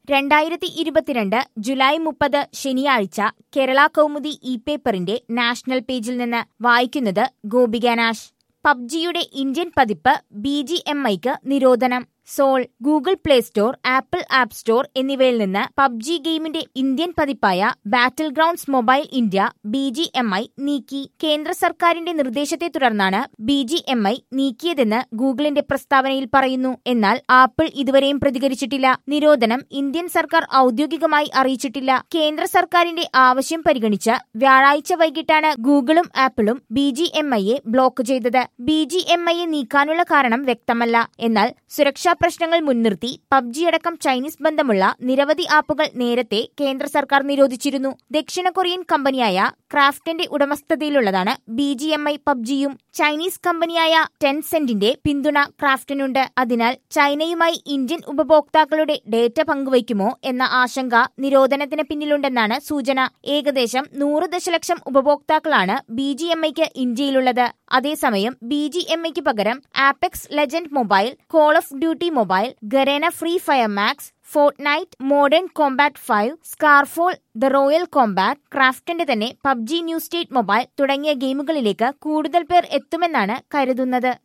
രണ്ടായിരത്തി ഇരുപത്തിരണ്ട് ജൂലൈ മുപ്പത് ശനിയാഴ്ച കേരള കൗമുദി ഇ പേപ്പറിന്റെ നാഷണൽ പേജിൽ നിന്ന് വായിക്കുന്നത് ഗോപിക നാഷ് പബ്ജിയുടെ ഇന്ത്യൻ പതിപ്പ് ബി ജി എം ഐക്ക് നിരോധനം Seoul Google play store Apple app store എന്നിവയിൽ നിന്ന് പബ്ജി ഗെയിമിന്റെ ഇന്ത്യൻ പതിപ്പായ battle grounds mobile India B G M I നീക്കി കേന്ദ്ര സർക്കാരിന്റെ നിർദ്ദേശത്തെ തുടർന്നാണ് ബി ജി എം ഐ നീക്കിയതെന്ന് ഗൂഗിളിന്റെ പ്രസ്താവനയിൽ പറയുന്നു എന്നാൽ ആപ്പിൾ ഇതുവരെയും പ്രതികരിച്ചിട്ടില്ല നിരോധനം ഇന്ത്യൻ സർക്കാർ ഔദ്യോഗികമായി അറിയിച്ചിട്ടില്ല കേന്ദ്ര സർക്കാരിന്റെ ആവശ്യം പരിഗണിച്ച് വ്യാഴാഴ്ച വൈകിട്ടാണ് ഗൂഗിളും ആപ്പിളും ബി ജി എം ഐയെ ബ്ലോക്ക് ചെയ്തത് ബി ജി എം ഐയെ നീക്കാനുള്ള കാരണം വ്യക്തമല്ല എന്നാൽ സുരക്ഷാ പ്രശ്നങ്ങൾ മുൻനിർത്തി പബ്ജി അടക്കം ചൈനീസ് ബന്ധമുള്ള നിരവധി ആപ്പുകൾ നേരത്തെ കേന്ദ്ര സർക്കാർ നിരോധിച്ചിരുന്നു ദക്ഷിണ കൊറിയൻ കമ്പനിയായ ക്രാഫ്റ്റിന്റെ ഉടമസ്ഥതയിലുള്ളതാണ് ബി ജി എം ഐ പബ്ജിയും ചൈനീസ് കമ്പനിയായ ടെൻസെന്റിന്റെ പിന്തുണ ക്രാഫ്റ്റിനുണ്ട് അതിനാൽ ചൈനയുമായി ഇന്ത്യൻ ഉപഭോക്താക്കളുടെ ഡേറ്റ പങ്കുവയ്ക്കുമോ എന്ന ആശങ്ക നിരോധനത്തിന് പിന്നിലുണ്ടെന്നാണ് സൂചന ഏകദേശം നൂറ് ദശലക്ഷം ഉപഭോക്താക്കളാണ് ബി ജി എം ഐക്ക് ഇന്ത്യയിലുള്ളത് അതേസമയം ബി ജി എം ഐക്ക് പകരം apex legend mobile call of duty mobile Garena free fire max Fortnite modern combat five Scarfall the royale combat ക്രാഫ്റ്റിന്റെ തന്നെ പബ്ജി ന്യൂ സ്റ്റേറ്റ് മൊബൈൽ തുടങ്ങിയ ഗെയിമുകളിലേക്ക് കൂടുതൽ പേർ എത്തുമെന്നാണ് കരുതുന്നത്